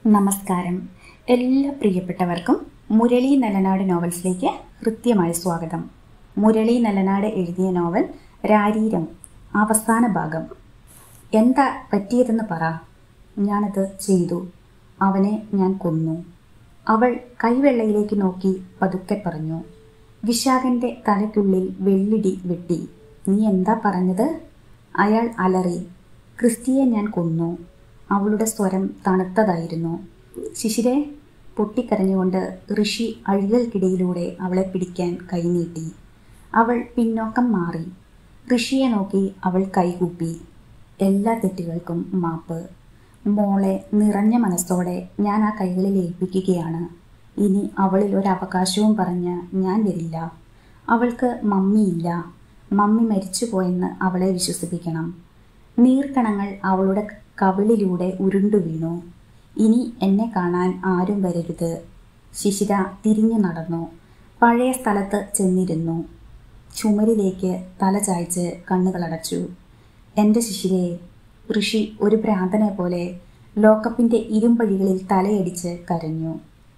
നമസ്കാരം എല്ലാ പ്രിയപ്പെട്ടവർക്കും മുരളി നല്ലനാട് നോവൽസിലേക്ക് കൃത്യമായ സ്വാഗതം മുരളി നല്ലനാട് എഴുതിയ നോവൽ രാരീരം അവസാന ഭാഗം എന്താ പറ്റിയതെന്ന് പറ ഞാനത് ചെയ്തു അവനെ ഞാൻ കൊന്നു അവൾ കൈവെള്ളയിലേക്ക് നോക്കി പതുക്കെ പറഞ്ഞു വിശാഖന്റെ തലയ്ക്കുള്ളിൽ വെള്ളിടി വെട്ടി നീ എന്താ പറഞ്ഞത് അയാൾ അലറി ക്രിസ്റ്റിയെ ഞാൻ കൊന്നു അവളുടെ സ്വരം തണുത്തതായിരുന്നു ശിശിരെ പൊട്ടിക്കരഞ്ഞുകൊണ്ട് ഋഷി അഴികൾക്കിടയിലൂടെ അവളെ പിടിക്കാൻ കൈനീട്ടി അവൾ പിന്നോക്കം മാറി ഋഷിയെ നോക്കി അവൾ കൈകൂപ്പി എല്ലാ തെറ്റുകൾക്കും മാപ്പ് മോളെ നിറഞ്ഞ മനസ്സോടെ ഞാൻ ആ കൈകളിൽ ഏൽപ്പിക്കുകയാണ് ഇനി അവളിൽ ഒരു അവകാശവും പറഞ്ഞ് ഞാൻ വരില്ല അവൾക്ക് മമ്മിയില്ല മമ്മി മരിച്ചുപോയെന്ന് അവളെ വിശ്വസിപ്പിക്കണം നീർക്കണങ്ങൾ അവളുടെ കവിളിലൂടെ ഉരുണ്ടു വീണു ഇനി എന്നെ കാണാൻ ആരും വരരുത് ശിശിര തിരിഞ്ഞു നടന്നു പഴയ സ്ഥലത്ത് ചെന്നിരുന്നു ചുമരിലേക്ക് തല ചായ്ച്ച് കണ്ണുകളടച്ചു എൻ്റെ ശിശിരെ ഋഷി ഒരു ഭ്രാന്തനെ പോലെ ലോക്കപ്പിൻ്റെ ഇരുമ്പഴികളിൽ തലയടിച്ച് കരഞ്ഞു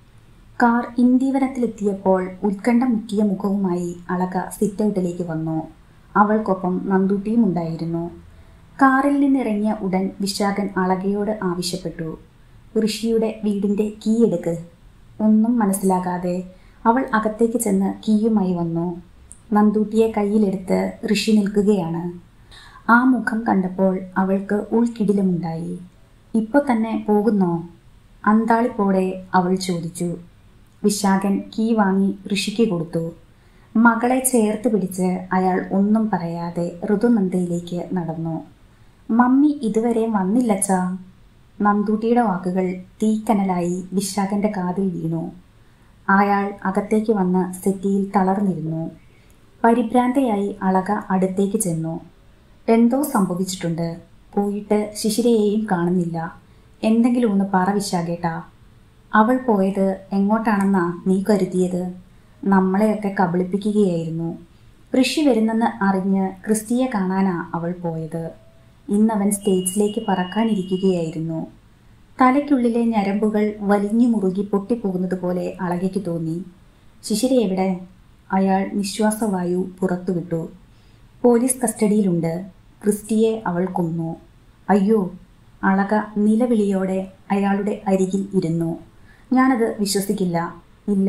കാർ ഇന്ദീവനത്തിലെത്തിയപ്പോൾ ഉത്കണ്ഠ മുറ്റിയ മുഖവുമായി അളക സിറ്റൗട്ടിലേക്ക് വന്നു അവൾക്കൊപ്പം നന്ദൂട്ടിയും ഉണ്ടായിരുന്നു കാറിൽ നിന്നിറങ്ങിയ ഉടൻ വിശാഖൻ അളകയോട് ആവശ്യപ്പെട്ടു ഋഷിയുടെ വീടിൻ്റെ കീ എടുക്ക് ഒന്നും മനസ്സിലാകാതെ അവൾ അകത്തേക്ക് ചെന്ന് കീയുമായി വന്നു നന്ദൂട്ടിയെ കയ്യിലെടുത്ത് ഋഷി നിൽക്കുകയാണ് ആ മുഖം കണ്ടപ്പോൾ അവൾക്ക് ഉൾക്കിടിലമുണ്ടായി ഇപ്പോൾ തന്നെ പോകുന്നോ അന്താളിപ്പോടെ അവൾ ചോദിച്ചു വിശാഖൻ കീ വാങ്ങി ഋഷിക്ക് കൊടുത്തു മകളെ ചേർത്ത് പിടിച്ച് അയാൾ ഒന്നും പറയാതെ ഋതുനന്ദയിലേക്ക് നടന്നു മമ്മി ഇതുവരെ വന്നില്ലച്ചാ നന്ദൂട്ടിയുടെ വാക്കുകൾ തീക്കനലായി വിശാഖന്റെ കാതിൽ വീണു അയാൾ അകത്തേക്ക് വന്ന് സെറ്റിയിൽ തളർന്നിരുന്നു പരിഭ്രാന്തയായി അളക അടുത്തേക്ക് ചെന്നു എന്തോ സംഭവിച്ചിട്ടുണ്ട് പോയിട്ട് ശിശിരയെയും കാണുന്നില്ല എന്തെങ്കിലും ഒന്ന് പറ വിശാഖേട്ടാ അവൾ പോയത് എങ്ങോട്ടാണെന്നാ നീ കരുതിയത് നമ്മളെയൊക്കെ കബളിപ്പിക്കുകയായിരുന്നു ഋഷി വരുന്നെന്ന് അറിഞ്ഞ് ക്രിസ്റ്റിയെ കാണാനാ അവൾ പോയത് ഇന്നവൻ സ്റ്റേജിലേക്ക് പറക്കാനിരിക്കുകയായിരുന്നു തലയ്ക്കുള്ളിലെ ഞരമ്പുകൾ വലിഞ്ഞു മുറുകി പൊട്ടിപ്പോകുന്നത് പോലെ അളകയ്ക്ക് തോന്നി ശിശിര എവിടെ അയാൾ നിശ്വാസവായു പുറത്തുവിട്ടു പോലീസ് കസ്റ്റഡിയിലുണ്ട് ക്രിസ്റ്റിയെ അവൾ കൊന്നു അയ്യോ അളക നിലവിളിയോടെ അയാളുടെ അരികിൽ ഇരുന്നു ഞാനത് വിശ്വസിക്കില്ല ഇല്ല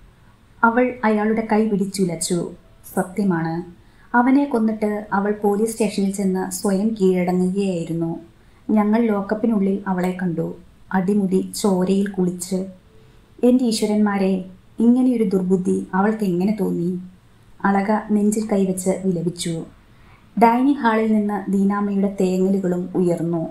അവൾ അയാളുടെ കൈ പിടിച്ചുലച്ചു സത്യമാണ് അവനെ കൊന്നിട്ട് അവൾ പോലീസ് സ്റ്റേഷനിൽ ചെന്ന് സ്വയം കീഴടങ്ങുകയായിരുന്നു ഞങ്ങൾ ലോക്കപ്പിനുള്ളിൽ അവളെ കണ്ടു അടിമുടി ചോരയിൽ കുളിച്ച് എൻ്റെ ഈശ്വരന്മാരെ ഇങ്ങനെയൊരു ദുർബുദ്ധി അവൾക്ക് എങ്ങനെ തോന്നി അളക നെഞ്ചിൽ കൈവച്ച് വിലപിച്ചു ഡൈനിങ് ഹാളിൽ നിന്ന് ദീനാമ്മയുടെ തേങ്ങലുകളും ഉയർന്നു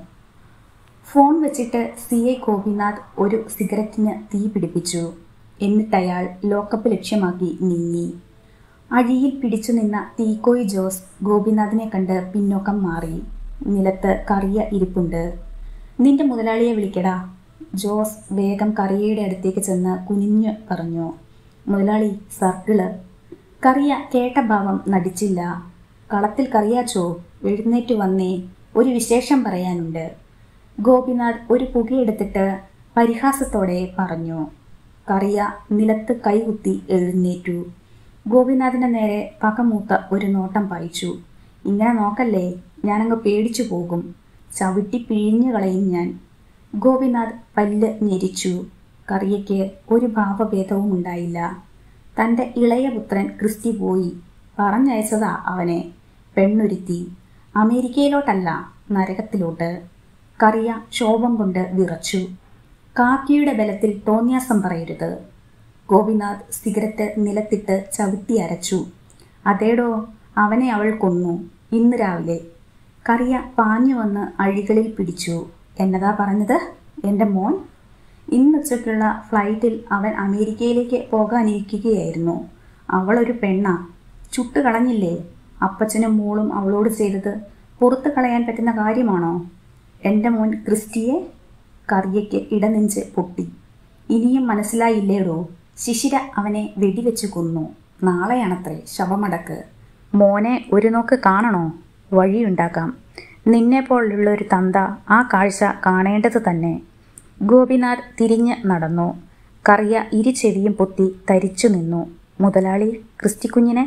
ഫോൺ വെച്ചിട്ട് സി ഐ ഗോപിനാഥ് ഒരു സിഗരറ്റിന് തീ പിടിപ്പിച്ചു എന്നിട്ടയാൾ ലോക്കപ്പ് ലക്ഷ്യമാക്കി നീങ്ങി അഴിയിൽ പിടിച്ചു നിന്ന തീക്കോയ് ജോസ് ഗോപിനാഥിനെ കണ്ട് പിന്നോക്കം മാറി നിലത്ത് കറിയ ഇരിപ്പുണ്ട് നിന്റെ മുതലാളിയെ വിളിക്കടാ ജോസ് വേഗം കറിയയുടെ അടുത്തേക്ക് ചെന്ന് കുനിഞ്ഞു പറഞ്ഞു മുതലാളി സർക്കിള് കറിയ കേട്ട ഭാവം നടിച്ചില്ല കളത്തിൽ കറിയാച്ചോ എഴുന്നേറ്റ് വന്നേ ഒരു വിശേഷം പറയാനുണ്ട് ഗോപിനാഥ് ഒരു പുകയെടുത്തിട്ട് പരിഹാസത്തോടെ പറഞ്ഞു കറിയ നിലത്ത് കൈകുത്തി എഴുന്നേറ്റു ഗോപിനാഥിന്റെ നേരെ പകമൂത്ത ഒരു നോട്ടം പായിച്ചു ഇങ്ങനെ നോക്കല്ലേ ഞാനങ്ങ് പേടിച്ചു പോകും ചവിട്ടി പിഴിഞ്ഞു കളയും ഞാൻ ഗോപിനാഥ് പല്ല് ഞെരിച്ചു കറിയയ്ക്ക് ഒരു ഭാവഭേദവും ഉണ്ടായില്ല തൻ്റെ ഇളയ പുത്രൻ ക്രിസ്റ്റി പോയി പറഞ്ഞയച്ചതാ അവനെ പെണ്ണുരുത്തി അമേരിക്കയിലോട്ടല്ല നരകത്തിലോട്ട് കറിയ ക്ഷോഭം കൊണ്ട് വിറച്ചു കാക്കിയുടെ ബലത്തിൽ തോന്നിയാസം പറയരുത് ഗോപിനാഥ് സിഗരറ്റ് നിലത്തിട്ട് ചവിട്ടി അരച്ചു അതേടോ അവനെ അവൾ കൊന്നു ഇന്ന് രാവിലെ കറിയ പാഞ്ഞു വന്ന് അഴികളിൽ പിടിച്ചു എന്നതാ പറഞ്ഞത് എൻ്റെ മോൻ ഇന്നുച്ചയ്ക്കുള്ള ഫ്ലൈറ്റിൽ അവൻ അമേരിക്കയിലേക്ക് പോകാനിരിക്കുകയായിരുന്നു അവളൊരു പെണ്ണാ ചുട്ടുകളഞ്ഞില്ലേ അപ്പച്ചനും മോളും അവളോട് ചെയ്തത് പുറത്തു കളയാൻ പറ്റുന്ന കാര്യമാണോ എൻ്റെ മോൻ ക്രിസ്റ്റിയെ കറിയയ്ക്ക് ഇടനെഞ്ച് പൊട്ടി ഇനിയും മനസ്സിലായില്ലേടോ ശിശിര അവനെ വെടിവെച്ച് കൊന്നു നാളെയാണത്രേ ശവമടക്ക് മോനെ ഒരു നോക്ക് കാണണോ വഴിയുണ്ടാക്കാം നിന്നെപ്പോലുള്ള ഒരു തന്ത ആ കാഴ്ച കാണേണ്ടത് തന്നെ ഗോപിനാഥ് തിരിഞ്ഞ് നടന്നു കറിയ ഇരു ചെവിയും പൊത്തി തരിച്ചു നിന്നു മുതലാളി ക്രിസ്റ്റിക്കുഞ്ഞിനെ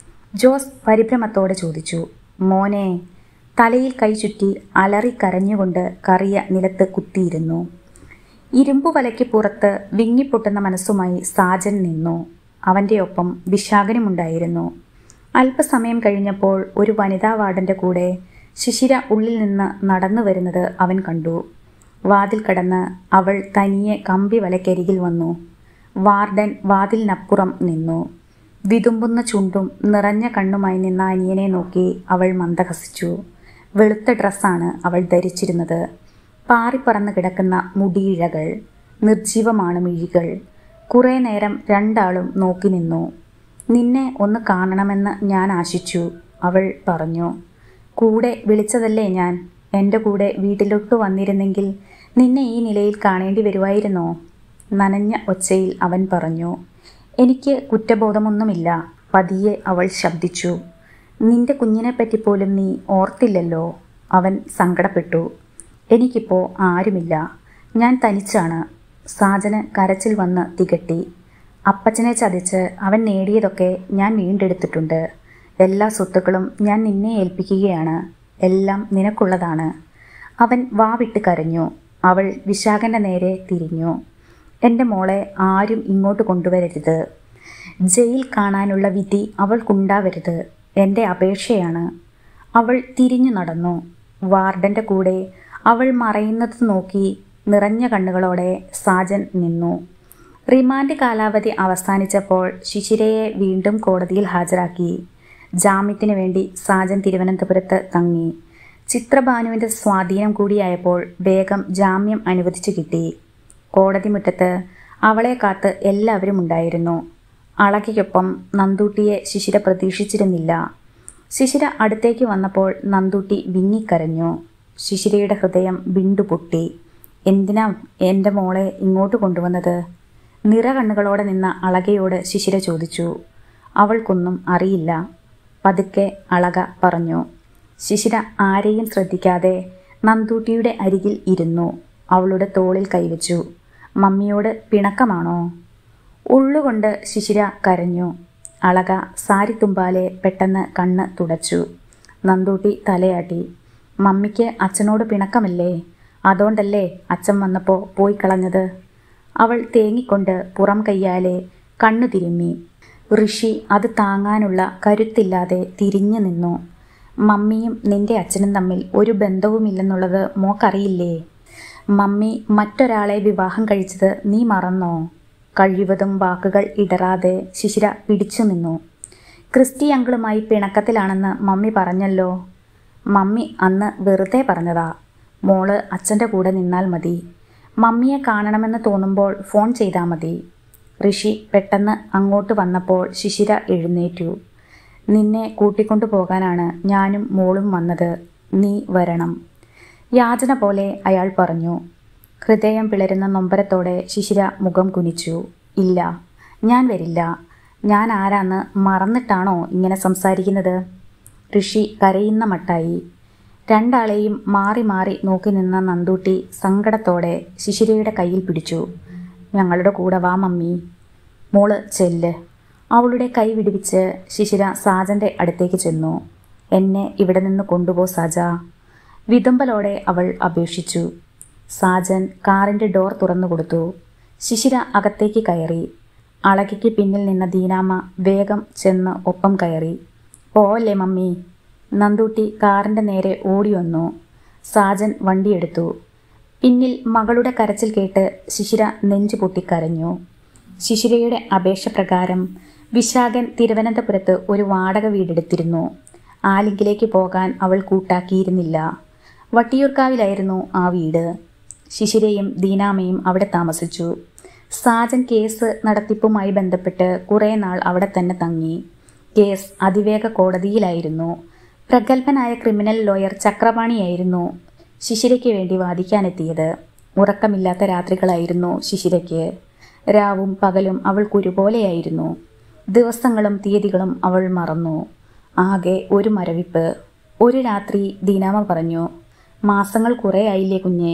ജോസ് പരിഭ്രമത്തോടെ ചോദിച്ചു മോനെ തലയിൽ കൈ ചുറ്റി അലറി കരഞ്ഞുകൊണ്ട് കറിയ നിലത്ത് കുത്തിയിരുന്നു ഇരുമ്പു വലയ്ക്ക് പുറത്ത് വിങ്ങിപ്പൊട്ടുന്ന മനസ്സുമായി സാജൻ നിന്നു അവൻ്റെ ഒപ്പം വിശാഖനുമുണ്ടായിരുന്നു അല്പസമയം കഴിഞ്ഞപ്പോൾ ഒരു വനിതാ വാർഡൻ്റെ കൂടെ ശിശിര ഉള്ളിൽ നിന്ന് നടന്നു വരുന്നത് അവൻ കണ്ടു വാതിൽ കടന്ന് അവൾ തനിയെ കമ്പി വലക്കരികിൽ വന്നു വാർഡൻ വാതിലിനപ്പുറം നിന്നു വിതുമ്പുന്ന ചുണ്ടും നിറഞ്ഞ കണ്ണുമായി നിന്ന അനിയനെ നോക്കി അവൾ മന്ദഹസിച്ചു വെളുത്ത ഡ്രസ്സാണ് അവൾ ധരിച്ചിരുന്നത് പാറിപ്പറന്ന് കിടക്കുന്ന മുടിയിഴകൾ നിർജീവമാണ് മിഴികൾ കുറേ നേരം രണ്ടാളും നോക്കി നിന്നു നിന്നെ ഒന്ന് കാണണമെന്ന് ഞാൻ ആശിച്ചു അവൾ പറഞ്ഞു കൂടെ വിളിച്ചതല്ലേ ഞാൻ എൻ്റെ കൂടെ വീട്ടിലോട്ട് വന്നിരുന്നെങ്കിൽ നിന്നെ ഈ നിലയിൽ കാണേണ്ടി വരുമായിരുന്നോ നനഞ്ഞ ഒച്ചയിൽ അവൻ പറഞ്ഞു എനിക്ക് കുറ്റബോധമൊന്നുമില്ല പതിയെ അവൾ ശബ്ദിച്ചു നിന്റെ കുഞ്ഞിനെപ്പറ്റി പോലും നീ ഓർത്തില്ലല്ലോ അവൻ സങ്കടപ്പെട്ടു എനിക്കിപ്പോൾ ആരുമില്ല ഞാൻ തനിച്ചാണ് സാജന് കരച്ചിൽ വന്ന് തികട്ടി അപ്പച്ചനെ ചതിച്ച് അവൻ നേടിയതൊക്കെ ഞാൻ വീണ്ടെടുത്തിട്ടുണ്ട് എല്ലാ സ്വത്തുക്കളും ഞാൻ നിന്നെ ഏൽപ്പിക്കുകയാണ് എല്ലാം നിനക്കുള്ളതാണ് അവൻ വാവിട്ട് കരഞ്ഞു അവൾ വിശാഖൻ്റെ നേരെ തിരിഞ്ഞു എൻ്റെ മോളെ ആരും ഇങ്ങോട്ട് കൊണ്ടുവരരുത് ജയിൽ കാണാനുള്ള വിധി അവൾക്കുണ്ടാവരുത് എൻ്റെ അപേക്ഷയാണ് അവൾ തിരിഞ്ഞു നടന്നു വാർഡൻ്റെ കൂടെ അവൾ മറയുന്നത് നോക്കി നിറഞ്ഞ കണ്ണുകളോടെ സാജൻ നിന്നു റിമാൻഡ് കാലാവധി അവസാനിച്ചപ്പോൾ ശിശിരയെ വീണ്ടും കോടതിയിൽ ഹാജരാക്കി ജാമ്യത്തിനു വേണ്ടി സാജൻ തിരുവനന്തപുരത്ത് തങ്ങി ചിത്രഭാനുവിൻ്റെ സ്വാധീനം കൂടിയായപ്പോൾ വേഗം ജാമ്യം അനുവദിച്ചു കിട്ടി കോടതി മുറ്റത്ത് അവളെ കാത്ത് എല്ലാവരും ഉണ്ടായിരുന്നു അളകയ്ക്കൊപ്പം നന്ദൂട്ടിയെ ശിശിര പ്രതീക്ഷിച്ചിരുന്നില്ല ശിശിര അടുത്തേക്ക് വന്നപ്പോൾ നന്ദൂട്ടി വിങ്ങിക്കരഞ്ഞു ശിശിരയുടെ ഹൃദയം വിണ്ടുപൊട്ടി എന്തിനാ എൻ്റെ മോളെ ഇങ്ങോട്ട് കൊണ്ടുവന്നത് നിറകണ്ണുകളോടെ നിന്ന അളകയോട് ശിശിര ചോദിച്ചു അവൾക്കൊന്നും അറിയില്ല പതുക്കെ അളക പറഞ്ഞു ശിശിര ആരെയും ശ്രദ്ധിക്കാതെ നന്ദൂട്ടിയുടെ അരികിൽ ഇരുന്നു അവളുടെ തോളിൽ കൈവച്ചു മമ്മിയോട് പിണക്കമാണോ ഉള്ളുകൊണ്ട് ശിശിര കരഞ്ഞു അളക സാരി തുമ്പാലെ പെട്ടെന്ന് കണ്ണ് തുടച്ചു നന്ദൂട്ടി തലയാട്ടി മമ്മിക്ക് അച്ഛനോട് പിണക്കമല്ലേ അതുകൊണ്ടല്ലേ അച്ഛൻ വന്നപ്പോൾ പോയി കളഞ്ഞത് അവൾ തേങ്ങിക്കൊണ്ട് പുറം കയ്യാലെ കണ്ണു തിരുമ്മി ഋഷി അത് താങ്ങാനുള്ള കരുത്തില്ലാതെ തിരിഞ്ഞു നിന്നു മമ്മിയും നിന്റെ അച്ഛനും തമ്മിൽ ഒരു ബന്ധവുമില്ലെന്നുള്ളത് മോക്കറിയില്ലേ മമ്മി മറ്റൊരാളെ വിവാഹം കഴിച്ചത് നീ മറന്നോ കഴിവതും വാക്കുകൾ ഇടറാതെ ശിശിര പിടിച്ചു നിന്നു ക്രിസ്റ്റി അങ്കിളുമായി പിണക്കത്തിലാണെന്ന് മമ്മി പറഞ്ഞല്ലോ മമ്മി അന്ന് വെറുതെ പറഞ്ഞതാ മോള് അച്ഛൻ്റെ കൂടെ നിന്നാൽ മതി മമ്മിയെ കാണണമെന്ന് തോന്നുമ്പോൾ ഫോൺ ചെയ്താൽ മതി ഋഷി പെട്ടെന്ന് അങ്ങോട്ട് വന്നപ്പോൾ ശിശിര എഴുന്നേറ്റു നിന്നെ കൂട്ടിക്കൊണ്ടു പോകാനാണ് ഞാനും മോളും വന്നത് നീ വരണം യാചന പോലെ അയാൾ പറഞ്ഞു ഹൃദയം പിളരുന്ന നൊമ്പരത്തോടെ ശിശിര മുഖം കുനിച്ചു ഇല്ല ഞാൻ വരില്ല ഞാൻ ആരാന്ന് മറന്നിട്ടാണോ ഇങ്ങനെ സംസാരിക്കുന്നത് ഋഷി കരയുന്ന മട്ടായി രണ്ടാളെയും മാറി മാറി നോക്കി നിന്ന നന്ദൂട്ടി സങ്കടത്തോടെ ശിശിരയുടെ കയ്യിൽ പിടിച്ചു ഞങ്ങളുടെ കൂടെ വാ മമ്മി മോള് ചെല്ല് അവളുടെ കൈ വിടുവിച്ച് ശിശിര സാജന്റെ അടുത്തേക്ക് ചെന്നു എന്നെ ഇവിടെ നിന്ന് കൊണ്ടുപോ സാജ വിതുമ്പലോടെ അവൾ അപേക്ഷിച്ചു സാജൻ കാറിൻ്റെ ഡോർ തുറന്നു കൊടുത്തു ശിശിര അകത്തേക്ക് കയറി അളകിക്ക് പിന്നിൽ നിന്ന ദീനാമ്മ വേഗം ചെന്ന് ഒപ്പം കയറി പോവല്ലേ മമ്മി നന്ദൂട്ടി കാറിൻ്റെ നേരെ ഓടി വന്നു സാജൻ വണ്ടിയെടുത്തു പിന്നിൽ മകളുടെ കരച്ചിൽ കേട്ട് ശിശിര നെഞ്ചു പൊട്ടിക്കരഞ്ഞു ശിശിരയുടെ അപേക്ഷ പ്രകാരം വിശാഖൻ തിരുവനന്തപുരത്ത് ഒരു വാടക വീടെടുത്തിരുന്നു ആലിങ്കിലേക്ക് പോകാൻ അവൾ കൂട്ടാക്കിയിരുന്നില്ല വട്ടിയൂർക്കാവിലായിരുന്നു ആ വീട് ശിശിരയും ദീനാമയും അവിടെ താമസിച്ചു സാജൻ കേസ് നടത്തിപ്പുമായി ബന്ധപ്പെട്ട് കുറേ നാൾ അവിടെ തന്നെ തങ്ങി കേസ് അതിവേഗ കോടതിയിലായിരുന്നു പ്രഗത്ഭനായ ക്രിമിനൽ ലോയർ ചക്രപാണിയായിരുന്നു ശിശിരയ്ക്ക് വേണ്ടി വാദിക്കാനെത്തിയത് ഉറക്കമില്ലാത്ത രാത്രികളായിരുന്നു ശിശിരയ്ക്ക് രാവും പകലും അവൾക്കൊരുപോലെയായിരുന്നു ദിവസങ്ങളും തീയതികളും അവൾ മറന്നു ആകെ ഒരു മരവിപ്പ് ഒരു രാത്രി ദീനാമ പറഞ്ഞു മാസങ്ങൾ കുറേ ആയില്ലേ കുഞ്ഞെ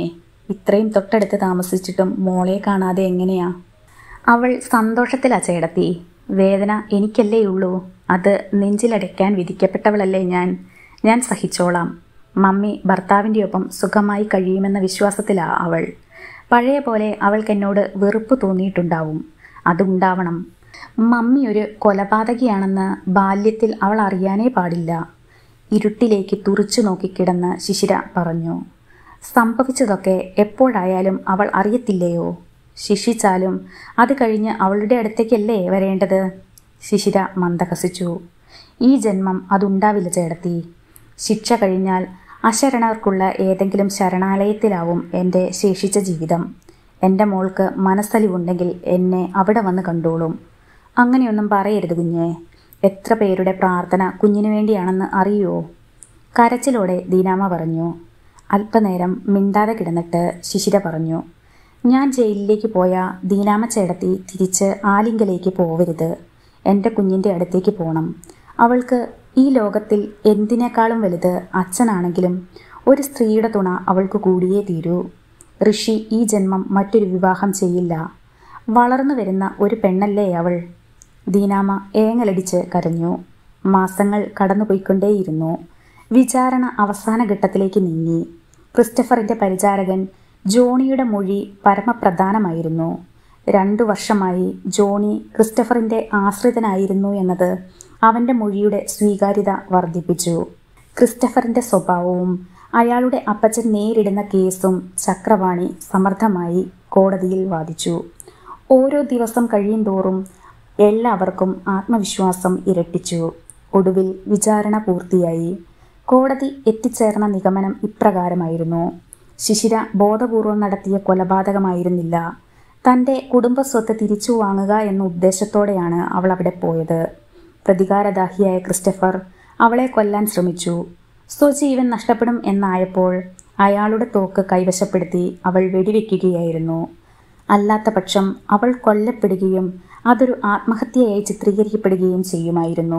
ഇത്രയും തൊട്ടടുത്ത് താമസിച്ചിട്ടും മോളെ കാണാതെ എങ്ങനെയാ അവൾ സന്തോഷത്തിലാ ചേടത്തി വേദന എനിക്കല്ലേ ഉള്ളൂ അത് നെഞ്ചിലടയ്ക്കാൻ വിധിക്കപ്പെട്ടവളല്ലേ ഞാൻ ഞാൻ സഹിച്ചോളാം മമ്മി ഭർത്താവിൻ്റെ ഒപ്പം സുഖമായി കഴിയുമെന്ന വിശ്വാസത്തിലാ അവൾ പഴയ പോലെ അവൾക്കെന്നോട് വെറുപ്പ് തോന്നിയിട്ടുണ്ടാവും അതുണ്ടാവണം മമ്മി ഒരു കൊലപാതകിയാണെന്ന് ബാല്യത്തിൽ അവൾ അറിയാനേ പാടില്ല ഇരുട്ടിലേക്ക് തുറിച്ചു നോക്കിക്കിടന്ന് ശിശിര പറഞ്ഞു സംഭവിച്ചതൊക്കെ എപ്പോഴായാലും അവൾ അറിയത്തില്ലയോ ശിക്ഷിച്ചാലും അത് കഴിഞ്ഞ് അവളുടെ അടുത്തേക്കല്ലേ വരേണ്ടത് ശിശിര മന്ദഹസിച്ചു ഈ ജന്മം അതുണ്ടാവില്ല ചേടത്തി ശിക്ഷ കഴിഞ്ഞാൽ അശരണർക്കുള്ള ഏതെങ്കിലും ശരണാലയത്തിലാവും എൻ്റെ ശേഷിച്ച ജീവിതം എൻ്റെ മോൾക്ക് മനസ്സലിവുണ്ടെങ്കിൽ എന്നെ അവിടെ വന്ന് കണ്ടോളും അങ്ങനെയൊന്നും പറയരുത് കുഞ്ഞെ എത്ര പേരുടെ പ്രാർത്ഥന കുഞ്ഞിനു വേണ്ടിയാണെന്ന് അറിയുമോ കരച്ചിലോടെ ദീനാമ പറഞ്ഞു അല്പനേരം മിണ്ടാതെ കിടന്നിട്ട് ശിശിര പറഞ്ഞു ഞാൻ ജയിലിലേക്ക് പോയ ദീനാമ ചേടത്തി തിരിച്ച് ആലിങ്കലേക്ക് പോവരുത് എൻ്റെ കുഞ്ഞിൻ്റെ അടുത്തേക്ക് പോകണം അവൾക്ക് ഈ ലോകത്തിൽ എന്തിനേക്കാളും വലുത് അച്ഛനാണെങ്കിലും ഒരു സ്ത്രീയുടെ തുണ അവൾക്ക് കൂടിയേ തീരൂ ഋഷി ഈ ജന്മം മറ്റൊരു വിവാഹം ചെയ്യില്ല വളർന്നു വരുന്ന ഒരു പെണ്ണല്ലേ അവൾ ദീനാമ ഏങ്ങലടിച്ച് കരഞ്ഞു മാസങ്ങൾ കടന്നുപോയിക്കൊണ്ടേയിരുന്നു വിചാരണ അവസാന ഘട്ടത്തിലേക്ക് നീങ്ങി ക്രിസ്റ്റഫറിന്റെ പരിചാരകൻ ജോണിയുടെ മൊഴി പരമപ്രധാനമായിരുന്നു രണ്ടു വർഷമായി ജോണി ക്രിസ്റ്റഫറിന്റെ ആശ്രിതനായിരുന്നു എന്നത് അവന്റെ മൊഴിയുടെ സ്വീകാര്യത വർദ്ധിപ്പിച്ചു ക്രിസ്റ്റഫറിന്റെ സ്വഭാവവും അയാളുടെ അപ്പച്ചൻ നേരിടുന്ന കേസും ചക്രവാണി സമർത്ഥമായി കോടതിയിൽ വാദിച്ചു ഓരോ ദിവസം കഴിയുന്തോറും എല്ലാവർക്കും ആത്മവിശ്വാസം ഇരട്ടിച്ചു ഒടുവിൽ വിചാരണ പൂർത്തിയായി കോടതി എത്തിച്ചേർന്ന നിഗമനം ഇപ്രകാരമായിരുന്നു ശിശിര ബോധപൂർവം നടത്തിയ കൊലപാതകമായിരുന്നില്ല തൻ്റെ കുടുംബസ്വത്ത് തിരിച്ചു വാങ്ങുക എന്ന ഉദ്ദേശത്തോടെയാണ് അവൾ അവിടെ പോയത് പ്രതികാരദാഹിയായ ക്രിസ്റ്റഫർ അവളെ കൊല്ലാൻ ശ്രമിച്ചു സ്വജീവൻ നഷ്ടപ്പെടും എന്നായപ്പോൾ അയാളുടെ തോക്ക് കൈവശപ്പെടുത്തി അവൾ വെടിവെക്കുകയായിരുന്നു അല്ലാത്ത പക്ഷം അവൾ കൊല്ലപ്പെടുകയും അതൊരു ആത്മഹത്യയായി ചിത്രീകരിക്കപ്പെടുകയും ചെയ്യുമായിരുന്നു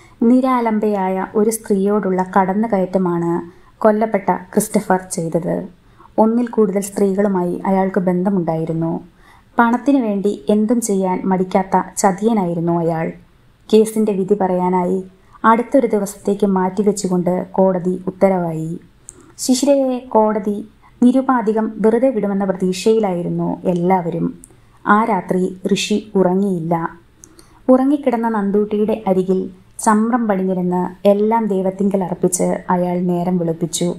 നിരാലംബയായ ഒരു സ്ത്രീയോടുള്ള കടന്നുകയറ്റമാണ് കൊല്ലപ്പെട്ട ക്രിസ്റ്റഫർ ചെയ്തത് ഒന്നിൽ കൂടുതൽ സ്ത്രീകളുമായി അയാൾക്ക് ബന്ധമുണ്ടായിരുന്നു പണത്തിനു വേണ്ടി എന്തും ചെയ്യാൻ മടിക്കാത്ത ചതിയനായിരുന്നു അയാൾ കേസിന്റെ വിധി പറയാനായി അടുത്തൊരു ദിവസത്തേക്ക് മാറ്റിവെച്ചുകൊണ്ട് കോടതി ഉത്തരവായി ശിശിരയെ കോടതി നിരുപാധികം വെറുതെ വിടുമെന്ന പ്രതീക്ഷയിലായിരുന്നു എല്ലാവരും ആ രാത്രി ഋഷി ഉറങ്ങിയില്ല ഉറങ്ങിക്കിടന്ന നന്തൂട്ടിയുടെ അരികിൽ ചമ്രം പണിഞ്ഞിരുന്ന് എല്ലാം ദൈവത്തിങ്കൽ അർപ്പിച്ച് അയാൾ നേരം വെളുപ്പിച്ചു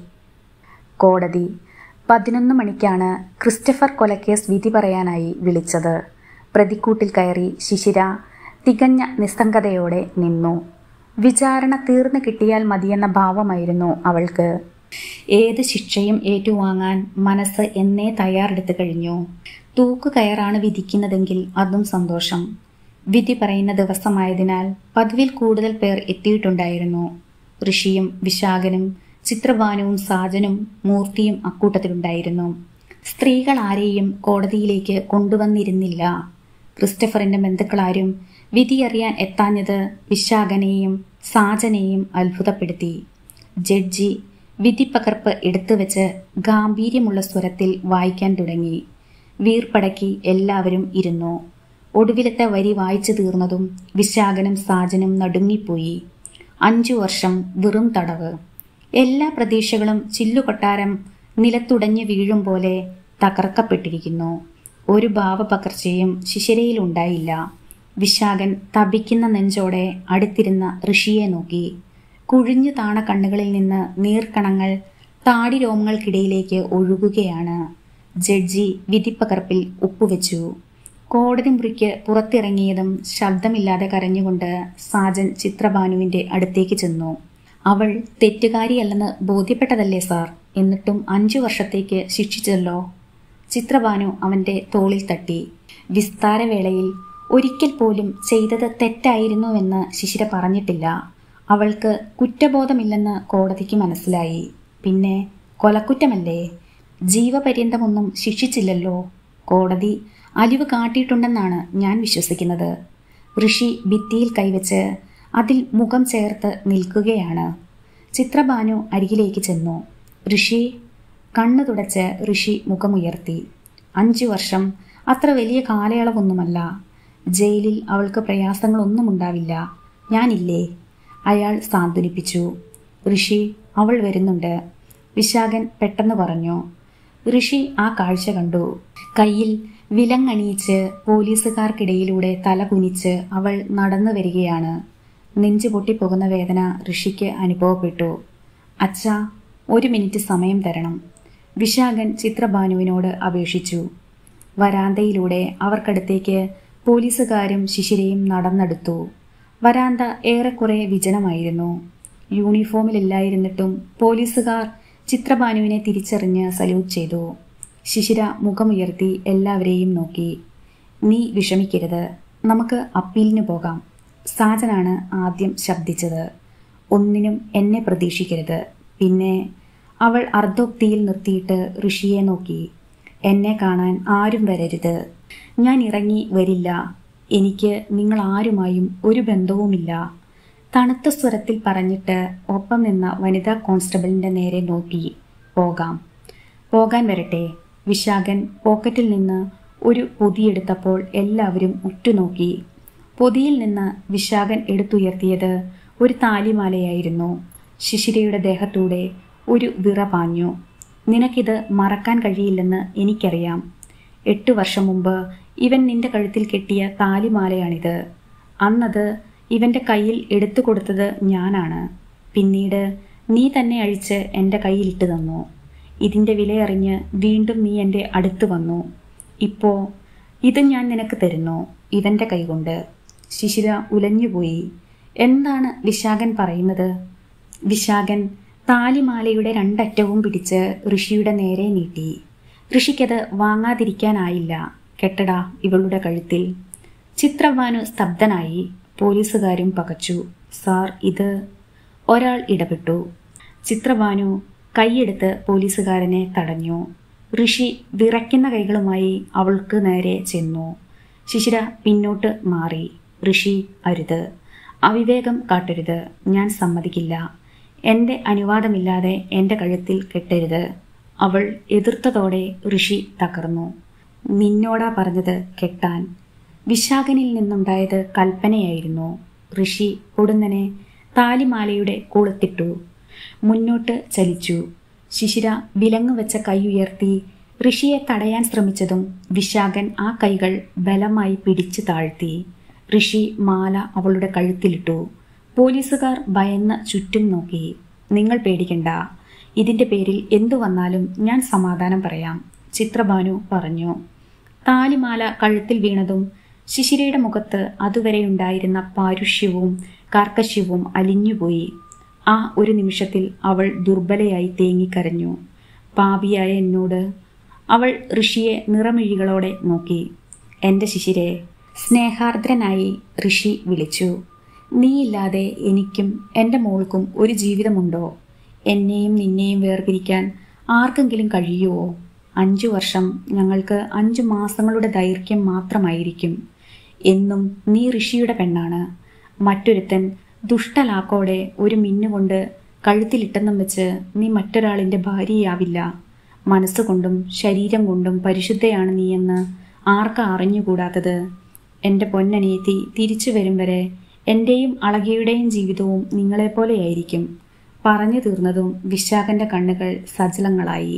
കോടതി പതിനൊന്ന് മണിക്കാണ് ക്രിസ്റ്റഫർ കൊലക്കേസ് വിധി പറയാനായി വിളിച്ചത് പ്രതിക്കൂട്ടിൽ കയറി ശിശിര തികഞ്ഞ നിസ്സംഗതയോടെ നിന്നു വിചാരണ തീർന്നു കിട്ടിയാൽ മതിയെന്ന ഭാവമായിരുന്നു അവൾക്ക് ഏത് ശിക്ഷയും ഏറ്റുവാങ്ങാൻ മനസ്സ് എന്നേ തയ്യാറെടുത്തു കഴിഞ്ഞു തൂക്കുകയറാണ് വിധിക്കുന്നതെങ്കിൽ അതും സന്തോഷം വിധി പറയുന്ന ദിവസമായതിനാൽ പതിവിൽ കൂടുതൽ പേർ എത്തിയിട്ടുണ്ടായിരുന്നു ഋഷിയും വിശാഖനും ചിത്രഭാനുവും സാജനും മൂർത്തിയും അക്കൂട്ടത്തിലുണ്ടായിരുന്നു സ്ത്രീകൾ ആരെയും കോടതിയിലേക്ക് കൊണ്ടുവന്നിരുന്നില്ല ക്രിസ്റ്റഫറിന്റെ ബന്ധുക്കളാരും വിധിയറിയാൻ എത്താഞ്ഞത് വിശാഖനെയും സാജനെയും അത്ഭുതപ്പെടുത്തി ജഡ്ജി വിധിപ്പകർപ്പ് എടുത്തുവെച്ച് ഗാംഭീര്യമുള്ള സ്വരത്തിൽ വായിക്കാൻ തുടങ്ങി വീർപ്പടക്കി എല്ലാവരും ഇരുന്നു ഒടുവിലത്തെ വരി വായിച്ചു തീർന്നതും വിശാഖനും സാജനും നടുങ്ങിപ്പോയി അഞ്ചു വർഷം വെറും തടവ് എല്ലാ പ്രതീക്ഷകളും ചില്ലുകൊട്ടാരം നിലത്തുടഞ്ഞു വീഴും പോലെ തകർക്കപ്പെട്ടിരിക്കുന്നു ഒരു ഭാവപകർച്ചയും ശിശിരയിലുണ്ടായില്ല വിശാഖൻ തപിക്കുന്ന നെഞ്ചോടെ അടുത്തിരുന്ന ഋഷിയെ നോക്കി കുഴിഞ്ഞു താണ കണ്ണുകളിൽ നിന്ന് നീർക്കണങ്ങൾ താടിരോമങ്ങൾക്കിടയിലേക്ക് ഒഴുകുകയാണ് ജഡ്ജി വിധിപ്പകർപ്പിൽ ഒപ്പുവെച്ചു കോടതി മുറിക്ക് പുറത്തിറങ്ങിയതും ശബ്ദമില്ലാതെ കരഞ്ഞുകൊണ്ട് സാജൻ ചിത്രഭാനുവിന്റെ അടുത്തേക്ക് ചെന്നു അവൾ തെറ്റുകാരിയല്ലെന്ന് ബോധ്യപ്പെട്ടതല്ലേ സാർ എന്നിട്ടും അഞ്ചു വർഷത്തേക്ക് ശിക്ഷിച്ചല്ലോ ചിത്രഭാനു അവന്റെ തോളിൽ തട്ടി വിസ്താരവേളയിൽ ഒരിക്കൽ പോലും ചെയ്തത് തെറ്റായിരുന്നുവെന്ന് ശിശിര പറഞ്ഞിട്ടില്ല അവൾക്ക് കുറ്റബോധമില്ലെന്ന് കോടതിക്ക് മനസ്സിലായി പിന്നെ കൊലക്കുറ്റമല്ലേ ജീവപര്യന്തമൊന്നും ശിക്ഷിച്ചില്ലല്ലോ കോടതി അലിവ് കാട്ടിയിട്ടുണ്ടെന്നാണ് ഞാൻ വിശ്വസിക്കുന്നത് ഋഷി ഭിത്തിയിൽ കൈവച്ച് അതിൽ മുഖം ചേർത്ത് നിൽക്കുകയാണ് ചിത്രഭാനു അരികിലേക്ക് ചെന്നു ഋഷി കണ്ണു തുടച്ച് ഋഷി മുഖമുയർത്തി അഞ്ചു വർഷം അത്ര വലിയ കാലയളവൊന്നുമല്ല ജയിലിൽ അവൾക്ക് പ്രയാസങ്ങളൊന്നും ഉണ്ടാവില്ല ഞാനില്ലേ അയാൾ സാന്ത്വനിപ്പിച്ചു ഋഷി അവൾ വരുന്നുണ്ട് വിശാഖൻ പെട്ടെന്ന് പറഞ്ഞു ഋഷി ആ കാഴ്ച കണ്ടു കയ്യിൽ വിലങ്ങണിയിച്ച് പോലീസുകാർക്കിടയിലൂടെ തല കുനിച്ച് അവൾ നടന്നു വരികയാണ് നെഞ്ചു പൊട്ടിപ്പോകുന്ന വേദന ഋഷിക്ക് അനുഭവപ്പെട്ടു അച്ഛാ ഒരു മിനിറ്റ് സമയം തരണം വിശാഖൻ ചിത്രഭാനുവിനോട് അപേക്ഷിച്ചു വരാന്തയിലൂടെ അവർക്കടുത്തേക്ക് പോലീസുകാരും ശിശിരയും നടന്നെടുത്തു വരാന്ത ഏറെക്കുറെ വിജനമായിരുന്നു യൂണിഫോമിലില്ലായിരുന്നിട്ടും പോലീസുകാർ ചിത്രഭാനുവിനെ തിരിച്ചറിഞ്ഞ് സല്യൂട്ട് ചെയ്തു ശിശിര മുഖമുയർത്തി എല്ലാവരെയും നോക്കി നീ വിഷമിക്കരുത് നമുക്ക് അപ്പീലിന് പോകാം സാജനാണ് ആദ്യം ശബ്ദിച്ചത് ഒന്നിനും എന്നെ പ്രതീക്ഷിക്കരുത് പിന്നെ അവൾ അർദ്ധോക്തിയിൽ നിർത്തിയിട്ട് ഋഷിയെ നോക്കി എന്നെ കാണാൻ ആരും വരരുത് ഞാൻ ഇറങ്ങി വരില്ല എനിക്ക് നിങ്ങൾ ആരുമായും ഒരു ബന്ധവുമില്ല തണുത്ത സ്വരത്തിൽ പറഞ്ഞിട്ട് ഒപ്പം നിന്ന വനിതാ കോൺസ്റ്റബിളിന്റെ നേരെ നോക്കി പോകാം പോകാൻ വരട്ടെ വിശാഖൻ പോക്കറ്റിൽ നിന്ന് ഒരു പൊതിയെടുത്തപ്പോൾ എല്ലാവരും ഉറ്റുനോക്കി പൊതിയിൽ നിന്ന് വിശാഖൻ എടുത്തുയർത്തിയത് ഒരു താലിമാലയായിരുന്നു ശിശിരയുടെ ദേഹത്തൂടെ ഒരു വിറ പാഞ്ഞു നിനക്കിത് മറക്കാൻ കഴിയില്ലെന്ന് എനിക്കറിയാം എട്ടു വർഷം മുമ്പ് ഇവൻ നിന്റെ കഴുത്തിൽ കെട്ടിയ താലിമാലയാണിത് അന്നത് ഇവന്റെ കയ്യിൽ എടുത്തു കൊടുത്തത് ഞാനാണ് പിന്നീട് നീ തന്നെ അഴിച്ച് എൻ്റെ കയ്യിലിട്ട് തന്നു ഇതിൻ്റെ വിലയറിഞ്ഞ് വീണ്ടും നീ എൻ്റെ അടുത്ത് വന്നു ഇപ്പോൾ ഇത് ഞാൻ നിനക്ക് തരുന്നു ഇവൻ്റെ കൈകൊണ്ട് ശിശിര ഉലഞ്ഞുപോയി എന്താണ് വിശാഖൻ പറയുന്നത് വിശാഖൻ താലിമാലയുടെ രണ്ടറ്റവും പിടിച്ച് ഋഷിയുടെ നേരെ നീട്ടി ഋഷിക്കത് വാങ്ങാതിരിക്കാനായില്ല കെട്ടട ഇവളുടെ കഴുത്തിൽ ചിത്രവാനു സ്തബ്ധനായി പോലീസുകാരും പകച്ചു സാർ ഇത് ഒരാൾ ഇടപെട്ടു ചിത്രഭാനു കൈയെടുത്ത് പോലീസുകാരനെ തടഞ്ഞു ഋഷി വിറയ്ക്കുന്ന കൈകളുമായി അവൾക്ക് നേരെ ചെന്നു ശിശിര പിന്നോട്ട് മാറി ഋഷി അരുത് അവിവേകം കാട്ടരുത് ഞാൻ സമ്മതിക്കില്ല എൻ്റെ അനുവാദമില്ലാതെ എൻ്റെ കഴുത്തിൽ കെട്ടരുത് അവൾ എതിർത്തതോടെ ഋഷി തകർന്നു നിന്നോടാ പറഞ്ഞത് കെട്ടാൻ വിശാഖനിൽ നിന്നുണ്ടായത് കൽപ്പനയായിരുന്നു ഋഷി പൊടുന്നനെ താലിമാലയുടെ കൊളുത്തിട്ടു മുന്നോട്ട് ചലിച്ചു ശിശിര വിലങ്ങു വെച്ച കൈ ഉയർത്തി ഋഷിയെ തടയാൻ ശ്രമിച്ചതും വിശാഖൻ ആ കൈകൾ ബലമായി പിടിച്ചു താഴ്ത്തി ഋഷി മാല അവളുടെ കഴുത്തിലിട്ടു പോലീസുകാർ ഭയന്ന് ചുറ്റും നോക്കി നിങ്ങൾ പേടിക്കണ്ട ഇതിന്റെ പേരിൽ എന്തു വന്നാലും ഞാൻ സമാധാനം പറയാം ചിത്രഭാനു പറഞ്ഞു താലിമാല കഴുത്തിൽ വീണതും ശിശിരയുടെ മുഖത്ത് അതുവരെയുണ്ടായിരുന്ന പാരുഷ്യവും കാർക്കശ്യവും അലിഞ്ഞുപോയി ആ ഒരു നിമിഷത്തിൽ അവൾ ദുർബലയായി തേങ്ങിക്കരഞ്ഞു പാപിയായ എന്നോട് അവൾ ഋഷിയെ നിറമിഴികളോടെ നോക്കി എൻ്റെ ശിശിരെ സ്നേഹാർദ്രനായി ഋഷി വിളിച്ചു നീയില്ലാതെ എനിക്കും എൻ്റെ മോൾക്കും ഒരു ജീവിതമുണ്ടോ എന്നെയും നിന്നെയും വേർപിരിക്കാൻ ആർക്കെങ്കിലും കഴിയുമോ അഞ്ചു വർഷം ഞങ്ങൾക്ക് അഞ്ചു മാസങ്ങളുടെ ദൈർഘ്യം മാത്രമായിരിക്കും എന്നും നീ ഋഷിയുടെ പെണ്ണാണ് മറ്റൊരുത്തൻ ദുഷ്ടലാക്കോടെ ഒരു മിന്നുകൊണ്ട് കഴുത്തിലിട്ടെന്നും വെച്ച് നീ മറ്റൊരാളിൻ്റെ ഭാര്യയാവില്ല മനസ്സുകൊണ്ടും ശരീരം കൊണ്ടും പരിശുദ്ധയാണ് നീയെന്ന് ആർക്കാ അറിഞ്ഞുകൂടാത്തത് എൻ്റെ പൊന്നനിയത്തി തിരിച്ചു വരും വരെ എൻ്റെയും അളകിയുടെയും ജീവിതവും നിങ്ങളെപ്പോലെയായിരിക്കും പറഞ്ഞു തീർന്നതും വിശാഖൻ്റെ കണ്ണുകൾ സജലങ്ങളായി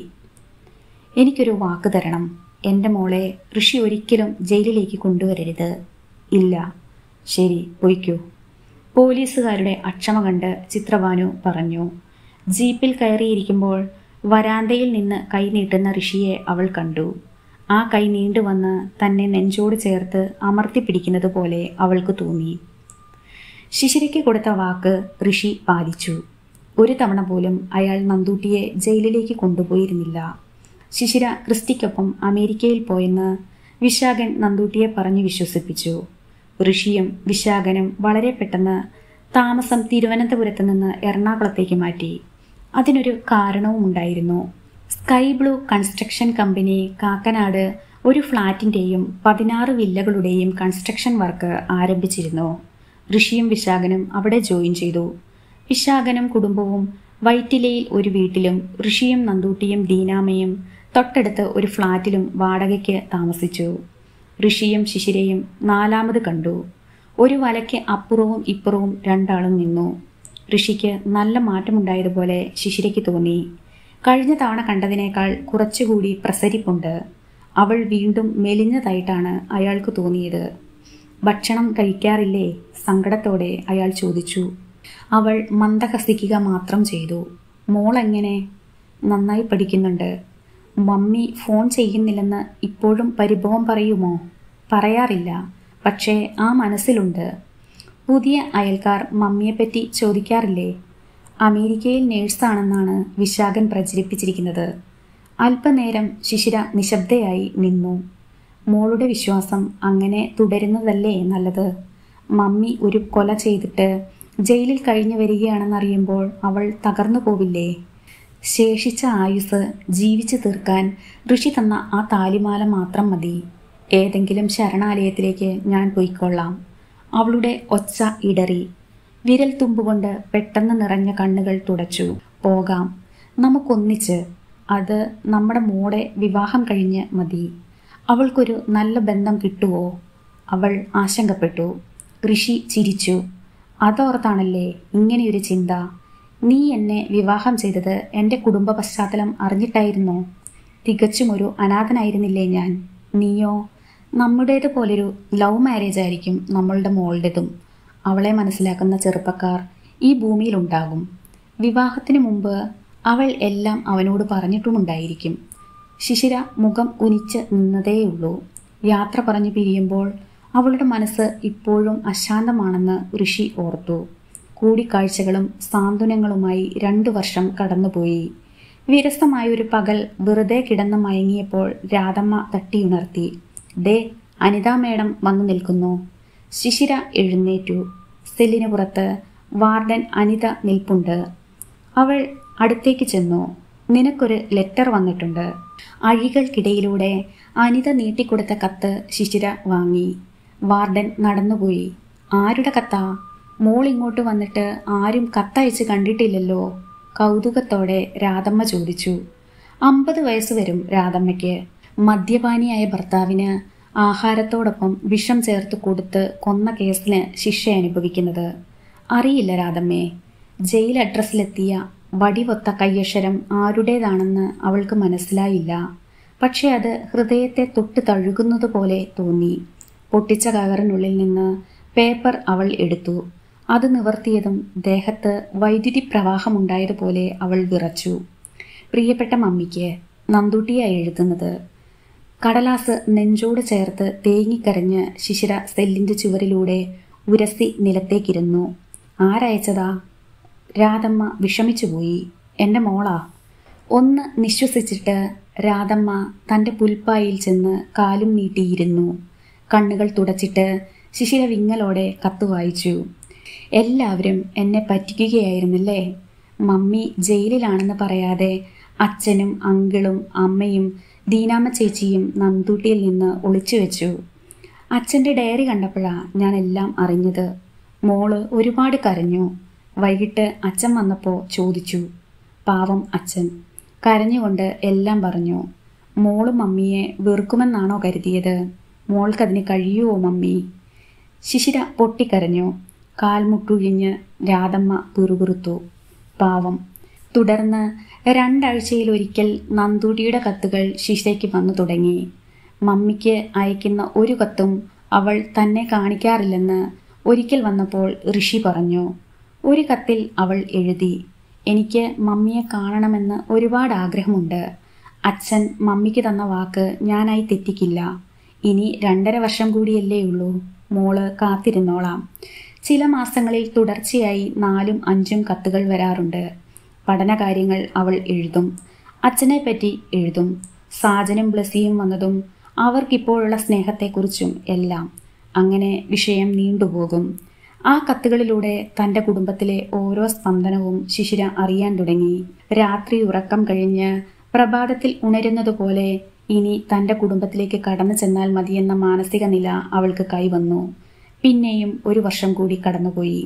എനിക്കൊരു വാക്ക് തരണം എൻ്റെ മോളെ ഋഷി ഒരിക്കലും ജയിലിലേക്ക് കൊണ്ടുവരരുത് ഇല്ല ശരി പൊയ്ക്കൂ പോലീസുകാരുടെ അക്ഷമ കണ്ട് ചിത്രഭാനു പറഞ്ഞു ജീപ്പിൽ കയറിയിരിക്കുമ്പോൾ വരാന്തയിൽ നിന്ന് കൈ നീട്ടുന്ന ഋഷിയെ അവൾ കണ്ടു ആ കൈ നീണ്ടുവന്ന് തന്നെ നെഞ്ചോട് ചേർത്ത് അമർത്തിപ്പിടിക്കുന്നത് പോലെ അവൾക്ക് തോന്നി ശിശിരയ്ക്ക് കൊടുത്ത വാക്ക് ഋഷി പാലിച്ചു ഒരു തവണ പോലും അയാൾ നന്ദൂട്ടിയെ ജയിലിലേക്ക് കൊണ്ടുപോയിരുന്നില്ല ശിശിര ക്രിസ്റ്റിക്കൊപ്പം അമേരിക്കയിൽ പോയെന്ന് വിശാഖൻ നന്ദൂട്ടിയെ പറഞ്ഞു വിശ്വസിപ്പിച്ചു ഋഷിയും വിശാഖനും വളരെ പെട്ടെന്ന് താമസം തിരുവനന്തപുരത്ത് നിന്ന് എറണാകുളത്തേക്ക് മാറ്റി അതിനൊരു കാരണവും ഉണ്ടായിരുന്നു sky blue construction company Kakkanad ഒരു ഫ്ളാറ്റിൻ്റെയും പതിനാറ് വില്ലകളുടെയും കൺസ്ട്രക്ഷൻ വർക്ക് ആരംഭിച്ചിരുന്നു ഋഷിയും വിശാഖനും അവിടെ ജോയിൻ ചെയ്തു വിശാഖനും കുടുംബവും വൈറ്റിലയിൽ ഒരു വീട്ടിലും ഋഷിയും നന്ദൂട്ടിയും ദീനാമയും തൊട്ടടുത്ത് ഒരു ഫ്ലാറ്റിലും വാടകയ്ക്ക് താമസിച്ചു ഋഷിയും ശിശിരയും നാലാമത് കണ്ടു ഒരു വലയ്ക്ക് അപ്പുറവും ഇപ്പുറവും രണ്ടാളും നിന്നു ഋഷിക്ക് നല്ല മാറ്റമുണ്ടായതുപോലെ ശിശിരയ്ക്ക് തോന്നി കഴിഞ്ഞ തവണ കണ്ടതിനേക്കാൾ കുറച്ചുകൂടി പ്രസരിപ്പുണ്ട് അവൾ വീണ്ടും മെലിഞ്ഞതായിട്ടാണ് അയാൾക്ക് തോന്നിയത് ഭക്ഷണം കഴിക്കാറില്ലേ സങ്കടത്തോടെ അയാൾ ചോദിച്ചു അവൾ മന്ദഹസിക്കുക മാത്രം ചെയ്തു മോൾ എങ്ങനെ നന്നായി പഠിക്കുന്നുണ്ട് മമ്മി ഫോൺ ചെയ്യുന്നില്ലെന്ന് ഇപ്പോഴും പരിഭവം പറയുമോ പറയാറില്ല പക്ഷേ ആ മനസ്സിലുണ്ട് പുതിയ അയൽക്കാർ മമ്മിയെപ്പറ്റി ചോദിക്കാറില്ലേ അമേരിക്കയിൽ നേഴ്സാണെന്നാണ് വിശാഖൻ പ്രചരിപ്പിച്ചിരിക്കുന്നത് അല്പനേരം ശിശിര നിശബ്ദയായി നിന്നു മോളുടെ വിശ്വാസം അങ്ങനെ തുടരുന്നതല്ലേ നല്ലത് മമ്മി ഒരു കൊല ചെയ്തിട്ട് ജയിലിൽ കഴിഞ്ഞു വരികയാണെന്നറിയുമ്പോൾ അവൾ തകർന്നു പോവില്ലേ ശേഷിച്ച ആയുസ് ജീവിച്ചു തീർക്കാൻ ഋഷി തന്ന ആ താലിമാല മാത്രം മതി ഏതെങ്കിലും ശരണാലയത്തിലേക്ക് ഞാൻ പോയിക്കൊള്ളാം അവളുടെ ഒച്ച ഇടറി വിരൽ തുമ്പുകൊണ്ട് പെട്ടെന്ന് നിറഞ്ഞ കണ്ണുകൾ തുടച്ചു പോകാം നമുക്കൊന്നിച്ച് അത് നമ്മുടെ മോടെ വിവാഹം കഴിഞ്ഞ് മതി അവൾക്കൊരു നല്ല ബന്ധം കിട്ടുവോ അവൾ ആശങ്കപ്പെട്ടു ഋഷി ചിരിച്ചു അതോർത്താണല്ലേ ഇങ്ങനെയൊരു ചിന്ത നീ എന്നെ വിവാഹം ചെയ്തത് എൻ്റെ കുടുംബ പശ്ചാത്തലം അറിഞ്ഞിട്ടായിരുന്നോ തികച്ചും ഒരു അനാഥനായിരുന്നില്ലേ ഞാൻ നീയോ നമ്മുടേത് പോലൊരു ലവ് മാരേജ് ആയിരിക്കും നമ്മളുടെ മോളുടേതും അവളെ മനസ്സിലാക്കുന്ന ചെറുപ്പക്കാർ ഈ ഭൂമിയിലുണ്ടാകും വിവാഹത്തിന് മുമ്പ് അവൾ എല്ലാം അവനോട് പറഞ്ഞിട്ടുമുണ്ടായിരിക്കും ശിശിര മുഖം കുനിച്ച് നിന്നതേയുള്ളൂ യാത്ര പറഞ്ഞു പിരിയുമ്പോൾ അവളുടെ മനസ്സ് ഇപ്പോഴും അശാന്തമാണെന്ന് ഋഷി ഓർത്തു കൂടിക്കാഴ്ചകളും സാന്ത്വനങ്ങളുമായി രണ്ടു വർഷം കടന്നുപോയി വിരസമായൊരു പകൽ വെറുതെ കിടന്ന് മയങ്ങിയപ്പോൾ രാധമ്മ തട്ടിയുണർത്തി ദേ അനിതാ മേഡം വന്നു നിൽക്കുന്നു ശിശിര എഴുന്നേറ്റു സെല്ലിന് പുറത്ത് വാർഡൻ അനിത നിൽപ്പുണ്ട് അവൾ അടുത്തേക്ക് ചെന്നു നിനക്കൊരു ലെറ്റർ വന്നിട്ടുണ്ട് അഴികൾക്കിടയിലൂടെ അനിത നീട്ടിക്കൊടുത്ത കത്ത് ശിശിര വാങ്ങി വാർഡൻ നടന്നുപോയി ആരുടെ കത്താ മോൾ ഇങ്ങോട്ട് വന്നിട്ട് ആരും കത്തയച്ച് കണ്ടിട്ടില്ലല്ലോ കൗതുകത്തോടെ രാധമ്മ ചോദിച്ചു അമ്പത് വയസ്സ് വരും രാധമ്മയ്ക്ക് മദ്യപാനിയായ ഭർത്താവിന് ആഹാരത്തോടൊപ്പം വിഷം ചേർത്ത് കൊടുത്ത് കൊന്ന കേസിന് ശിക്ഷ അനുഭവിക്കുന്നത് അറിയില്ല രാധമ്മേ ജയിൽ അഡ്രസ്സിലെത്തിയ വടിവൊത്ത കയ്യക്ഷരം ആരുടേതാണെന്ന് അവൾക്ക് മനസ്സിലായില്ല പക്ഷെ അത് ഹൃദയത്തെ തൊട്ട് തഴുകുന്നത് പോലെ തോന്നി പൊട്ടിച്ച കവറിനുള്ളിൽ നിന്ന് പേപ്പർ അവൾ എടുത്തു അത് നിവർത്തിയതും ദേഹത്ത് വൈദ്യുതി പ്രവാഹമുണ്ടായതുപോലെ അവൾ വിറച്ചു പ്രിയപ്പെട്ട മമ്മിക്ക് നന്ദൂട്ടിയായി എഴുതുന്നത് കടലാസ് നെഞ്ചോട് ചേർത്ത് തേങ്ങിക്കരഞ്ഞ് ശിശിര സെല്ലിൻ്റെ ചുവരിലൂടെ ഉരസി നിലത്തേക്കിരുന്നു ആരയച്ചതാ രാധമ്മ വിഷമിച്ചുപോയി എൻ്റെ മോളാ ഒന്ന് നിശ്വസിച്ചിട്ട് രാധമ്മ തൻ്റെ പുൽപ്പായിൽ ചെന്ന് കാലും നീട്ടിയിരുന്നു കണ്ണുകൾ തുടച്ചിട്ട് ശിശിര വിങ്ങലോടെ കത്ത് വായിച്ചു എല്ലാവരും എന്നെ പറ്റിക്കുകയായിരുന്നില്ലേ മമ്മി ജയിലിലാണെന്ന് പറയാതെ അച്ഛനും അങ്കിളും അമ്മയും ദീനാമ്മ ചേച്ചിയും നന്ദൂട്ടിയിൽ നിന്ന് ഒളിച്ചു വെച്ചു അച്ഛൻ്റെ ഡയറി കണ്ടപ്പോഴാണ് ഞാൻ എല്ലാം അറിഞ്ഞത് മോള് ഒരുപാട് കരഞ്ഞു വൈകിട്ട് അച്ഛൻ വന്നപ്പോൾ ചോദിച്ചു പാവം അച്ഛൻ കരഞ്ഞുകൊണ്ട് എല്ലാം പറഞ്ഞു മോള് മമ്മിയെ വെറുക്കുമെന്നാണോ കരുതിയത് മോൾക്കതിന് കഴിയുമോ മമ്മി ശിശിര പൊട്ടിക്കരഞ്ഞു കാൽമുട്ടുഴിഞ്ഞ് രാധമ്മ പിറുപിറുത്തു പാവം തുടർന്ന് രണ്ടാഴ്ചയിലൊരിക്കൽ നന്ദൂടിയുടെ കത്തുകൾ ശിശിരയ്ക്ക് വന്നു തുടങ്ങി മമ്മിക്ക് അയക്കുന്ന ഒരു കത്തും അവൾ തന്നെ കാണിക്കാറില്ലെന്ന് ഒരിക്കൽ വന്നപ്പോൾ ഋഷി പറഞ്ഞു ഒരു കത്തിൽ അവൾ എഴുതി എനിക്ക് മമ്മിയെ കാണണമെന്ന് ഒരുപാട് ആഗ്രഹമുണ്ട് അച്ഛൻ മമ്മിക്ക് തന്ന വാക്ക് ഞാനായി തെറ്റിക്കില്ല ഇനി രണ്ടര വർഷം കൂടിയല്ലേ ഉള്ളൂ മോള് കാത്തിരുന്നോളാം ചില മാസങ്ങളിൽ തുടർച്ചയായി നാലും അഞ്ചും കത്തുകൾ വരാറുണ്ട് പഠനകാര്യങ്ങൾ അവൾ എഴുതും അച്ഛനെ പറ്റി എഴുതും സാജനും ബ്ലസിയും വന്നതും അവർക്കിപ്പോഴുള്ള സ്നേഹത്തെക്കുറിച്ചും എല്ലാം അങ്ങനെ വിഷയം നീണ്ടുപോകും ആ കത്തുകളിലൂടെ തൻ്റെ കുടുംബത്തിലെ ഓരോ സ്പന്ദനവും ശിശിര അറിയാൻ തുടങ്ങി രാത്രി ഉറക്കം കഴിഞ്ഞ് പ്രഭാതത്തിൽ ഉണരുന്നതുപോലെ ഇനി തൻ്റെ കുടുംബത്തിലേക്ക് കടന്നു ചെന്നാൽ മതിയെന്ന മാനസിക നില അവൾക്ക് കൈവന്നു പിന്നെയും ഒരു വർഷം കൂടി കടന്നുപോയി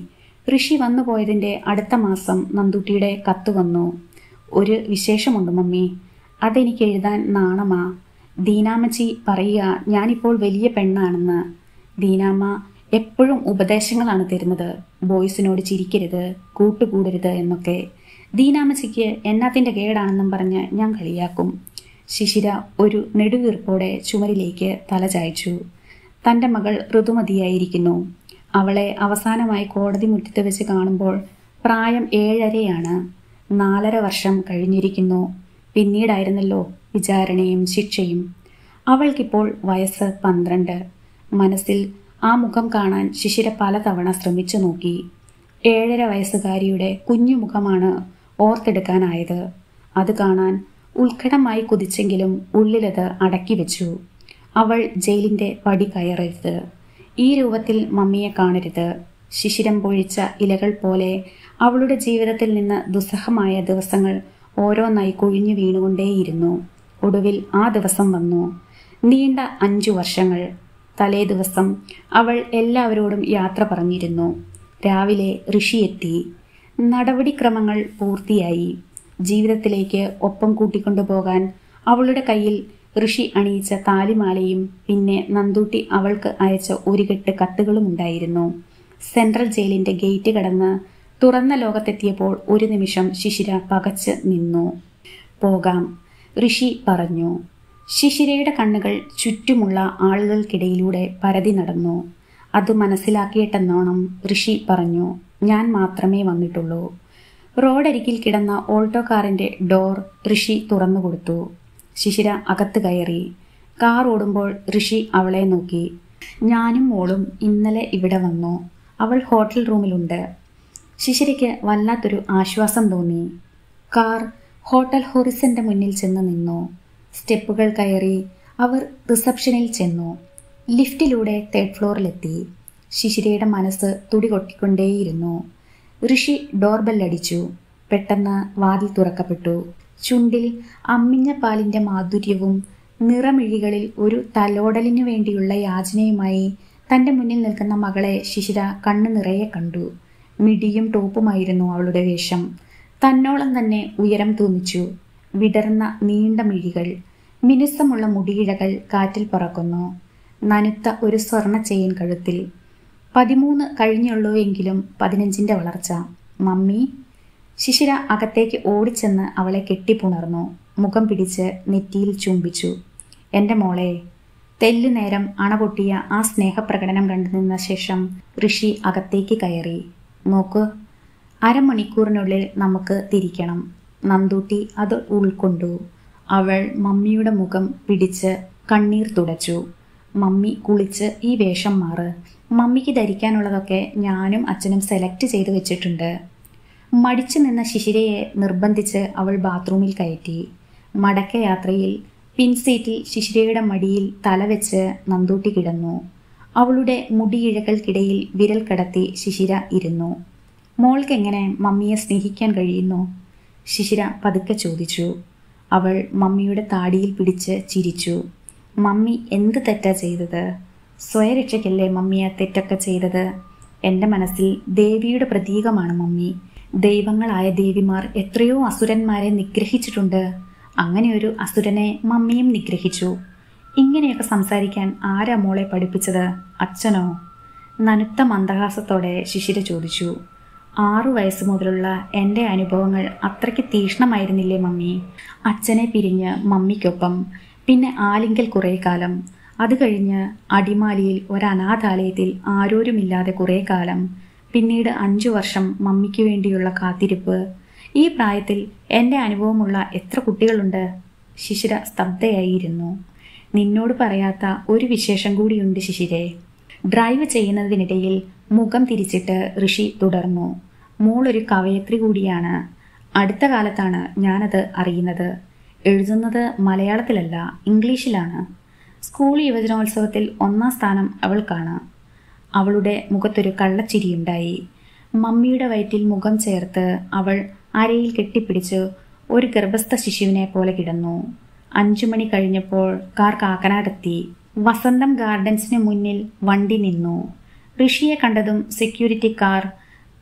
ഋഷി വന്നു പോയതിൻ്റെ അടുത്ത മാസം നന്ദുട്ടിയുടെ കത്ത് വന്നു ഒരു വിശേഷമുണ്ട് മമ്മി അതെനിക്ക് എഴുതാൻ നാണമാ ദീനാമ്മച്ചി പറയുക ഞാനിപ്പോൾ വലിയ പെണ്ണാണെന്ന് ദീനാമ്മ എപ്പോഴും ഉപദേശങ്ങളാണ് തരുന്നത് ബോയ്സിനോട് ചിരിക്കരുത് കൂട്ടുകൂടരുത് എന്നൊക്കെ ദീനാമ്മച്ചിക്ക് എന്നാത്തിൻ്റെ കേടാണെന്നും പറഞ്ഞ് ഞാൻ കളിയാക്കും ശിശിര ഒരു നെടുവീർപ്പോടെ ചുമരിലേക്ക് തല ചായച്ചു തൻ്റെ മകൾ ഋതുമതിയായിരിക്കുന്നു അവളെ അവസാനമായി കോടതി മുറ്റത്ത് വെച്ച് കാണുമ്പോൾ പ്രായം ഏഴരയാണ് നാലര വർഷം കഴിഞ്ഞിരിക്കുന്നു പിന്നീടായിരുന്നല്ലോ വിചാരണയും ശിക്ഷയും അവൾക്കിപ്പോൾ വയസ്സ് പന്ത്രണ്ട് മനസ്സിൽ ആ മുഖം കാണാൻ ശിശിര പലതവണ ശ്രമിച്ചു നോക്കി ഏഴര വയസ്സുകാരിയുടെ കുഞ്ഞുമുഖമാണ് ഓർത്തെടുക്കാനായത് അത് കാണാൻ ഉത്കടമായി കുതിച്ചെങ്കിലും ഉള്ളിലത് അടക്കി വെച്ചു അവൾ ജയിലിന്റെ പടി കയറരുത് ഈ രൂപത്തിൽ മമ്മിയെ കാണരുത് ശിശിരം പൊഴിച്ച ഇലകൾ പോലെ അവളുടെ ജീവിതത്തിൽ നിന്ന് ദുസ്സഹമായ ദിവസങ്ങൾ ഓരോന്നായി കൊഴിഞ്ഞു വീണുകൊണ്ടേയിരുന്നു ഒടുവിൽ ആ ദിവസം വന്നു നീണ്ട അഞ്ചു വർഷങ്ങൾ തലേ ദിവസം അവൾ എല്ലാവരോടും യാത്ര പറഞ്ഞിരുന്നു രാവിലെ ഋഷി എത്തി നടപടിക്രമങ്ങൾ പൂർത്തിയായി ജീവിതത്തിലേക്ക് ഒപ്പം കൂട്ടിക്കൊണ്ടുപോകാൻ അവളുടെ കയ്യിൽ ഋഷി അണിയിച്ച താലിമാലയും പിന്നെ നന്ദൂട്ടി അവൾക്ക് അയച്ച ഒരു കെട്ട് കത്തുകളും ഉണ്ടായിരുന്നു സെൻട്രൽ ജയിലിന്റെ ഗേറ്റ് കടന്ന് തുറന്ന ലോകത്തെത്തിയപ്പോൾ ഒരു നിമിഷം ശിശിര പകച്ച് നിന്നു പോകാം ഋഷി പറഞ്ഞു ശിശിരയുടെ കണ്ണുകൾ ചുറ്റുമുള്ള ആളുകൾക്കിടയിലൂടെ പരതി നടന്നു അത് മനസ്സിലാക്കിയിട്ടെന്നോണം ഋഷി പറഞ്ഞു ഞാൻ മാത്രമേ വന്നിട്ടുള്ളൂ റോഡരികിൽ കിടന്ന ഓൾട്ടോ കാറിന്റെ ഡോർ ഋഷി തുറന്നു കൊടുത്തു ശിശിര അകത്ത് കയറി കാർ ഓടുമ്പോൾ ഋഷി അവളെ നോക്കി ഞാനും മോളും ഇന്നലെ ഇവിടെ വന്നു അവൾ ഹോട്ടൽ റൂമിലുണ്ട് ശിശിരയ്ക്ക് വല്ലാത്തൊരു ആശ്വാസം തോന്നി കാർ ഹോട്ടൽ ഹൊറിസന്റെ മുന്നിൽ ചെന്ന് നിന്നു സ്റ്റെപ്പുകൾ കയറി അവർ റിസപ്ഷനിൽ ചെന്നു ലിഫ്റ്റിലൂടെ തേർഡ് ഫ്ലോറിലെത്തി ശിശിരയുടെ മനസ്സ് തുടികൊട്ടിക്കൊണ്ടേയിരുന്നു ഋഷി ഡോർബെൽ അടിച്ചു പെട്ടെന്ന് വാതിൽ തുറക്കപ്പെട്ടു ചുണ്ടിൽ അമ്മിഞ്ഞ പാലിന്റെ മാധുര്യവും നിറമിഴികളിൽ ഒരു തലോടലിനു വേണ്ടിയുള്ള യാചനയുമായി തന്റെ മുന്നിൽ നിൽക്കുന്ന മകളെ ശിശിര കണ്ണു നിറയെ കണ്ടു മിടിയും ടോപ്പുമായിരുന്നു അവളുടെ വേഷം തന്നോളം തന്നെ ഉയരം തോന്നിച്ചു വിടർന്ന നീണ്ട മിഴികൾ മിനുസമുള്ള മുടിയിഴകൾ കാറ്റിൽ പറക്കുന്നു നനുത്ത ഒരു സ്വർണ്ണ ചെയിൻ കഴുത്തിൽ പതിമൂന്ന് കഴിഞ്ഞുള്ളൂ എങ്കിലും പതിനഞ്ചിന്റെ വളർച്ച മമ്മി ശിശിര അകത്തേക്ക് ഓടിച്ചെന്ന് അവളെ കെട്ടിപ്പുണർന്നു മുഖം പിടിച്ച് നെറ്റിയിൽ ചുംബിച്ചു എൻ്റെ മോളെ തെല്ലു നേരം അണപൊട്ടിയ ആ സ്നേഹപ്രകടനം കണ്ടു നിന്ന ശേഷം ഋഷി അകത്തേക്ക് കയറി നോക്ക് അരമണിക്കൂറിനുള്ളിൽ നമുക്ക് തിരിക്കണം നന്ദൂട്ടി അത് ഉൾക്കൊണ്ടു അവൾ മമ്മിയുടെ മുഖം പിടിച്ച് കണ്ണീർ തുടച്ചു മമ്മി കുളിച്ച് ഈ വേഷം മാറ് മമ്മിക്ക് ധരിക്കാനുള്ളതൊക്കെ ഞാനും അച്ഛനും സെലക്ട് ചെയ്തു വെച്ചിട്ടുണ്ട് മടിച്ചു നിന്ന ശിശിരയെ നിർബന്ധിച്ച് അവൾ ബാത്റൂമിൽ കയറ്റി മടക്കയാത്രയിൽ പിൻസീറ്റിൽ ശിശിരയുടെ മടിയിൽ തലവെച്ച് നന്ദൂട്ടി കിടന്നു അവളുടെ മുടിയിഴകൾക്കിടയിൽ വിരൽ കടത്തി ശിശിര ഇരുന്നു മോൾക്കെങ്ങനെ മമ്മിയെ സ്നേഹിക്കാൻ കഴിയുന്നു ശിശിര പതുക്കെ ചോദിച്ചു അവൾ മമ്മിയുടെ താടിയിൽ പിടിച്ച് ചിരിച്ചു മമ്മി എന്ത് തെറ്റാ ചെയ്തത് സ്വയരക്ഷയ്ക്കല്ലേ മമ്മിയെ തെറ്റൊക്കെ ചെയ്തത് എൻ്റെ മനസ്സിൽ ദേവിയുടെ പ്രതീകമാണ് മമ്മി ദൈവങ്ങളായ ദേവിമാർ എത്രയോ അസുരന്മാരെ നിഗ്രഹിച്ചിട്ടുണ്ട് അങ്ങനെയൊരു അസുരനെ മമ്മിയും നിഗ്രഹിച്ചു ഇങ്ങനെയൊക്കെ സംസാരിക്കാൻ ആരാ മോളെ പഠിപ്പിച്ചത് അച്ഛനോ നനുത്ത മന്ദഹാസത്തോടെ ശിശിര ചോദിച്ചു ആറു വയസ്സ് മുതലുള്ള എൻ്റെ അനുഭവങ്ങൾ അത്രയ്ക്ക് തീക്ഷ്ണമായിരുന്നില്ലേ മമ്മി അച്ഛനെ പിരിഞ്ഞ് മമ്മിക്കൊപ്പം പിന്നെ ആലിങ്കൽ കുറേ കാലം അത് കഴിഞ്ഞ് അടിമാലിയിൽ ഒരനാഥാലയത്തിൽ ആരോരുമില്ലാതെ കുറേ കാലം പിന്നീട് അഞ്ചു വർഷം മമ്മിക്ക് വേണ്ടിയുള്ള കാത്തിരിപ്പ് ഈ പ്രായത്തിൽ എൻ്റെ അനുഭവമുള്ള എത്ര കുട്ടികളുണ്ട് ശിശിര സ്തബ്ധയായിരുന്നു നിന്നോട് പറയാത്ത ഒരു വിശേഷം കൂടിയുണ്ട് ശിശിരെ ഡ്രൈവ് ചെയ്യുന്നതിനിടയിൽ മുഖം തിരിച്ചിട്ട് ഋഷി തുടർന്നു മോളൊരു കവയത്രി കൂടിയാണ് അടുത്ത കാലത്താണ് ഞാനത് അറിയുന്നത് എഴുതുന്നത് മലയാളത്തിലല്ല ഇംഗ്ലീഷിലാണ് സ്കൂൾ യുവജനോത്സവത്തിൽ ഒന്നാം സ്ഥാനം അവൾക്കാണ് അവളുടെ മുഖത്തൊരു കള്ളച്ചിരിയുണ്ടായി മമ്മിയുടെ വയറ്റിൽ മുഖം ചേർത്ത് അവൾ അരയിൽ കെട്ടിപ്പിടിച്ച് ഒരു ഗർഭസ്ഥ ശിശുവിനെ പോലെ കിടന്നു അഞ്ചു മണി കഴിഞ്ഞപ്പോൾ കാർ കാക്കനാടെത്തി വസന്തം ഗാർഡൻസിന് മുന്നിൽ വണ്ടി നിന്നു ഋഷിയെ കണ്ടതും സെക്യൂരിറ്റി കാർ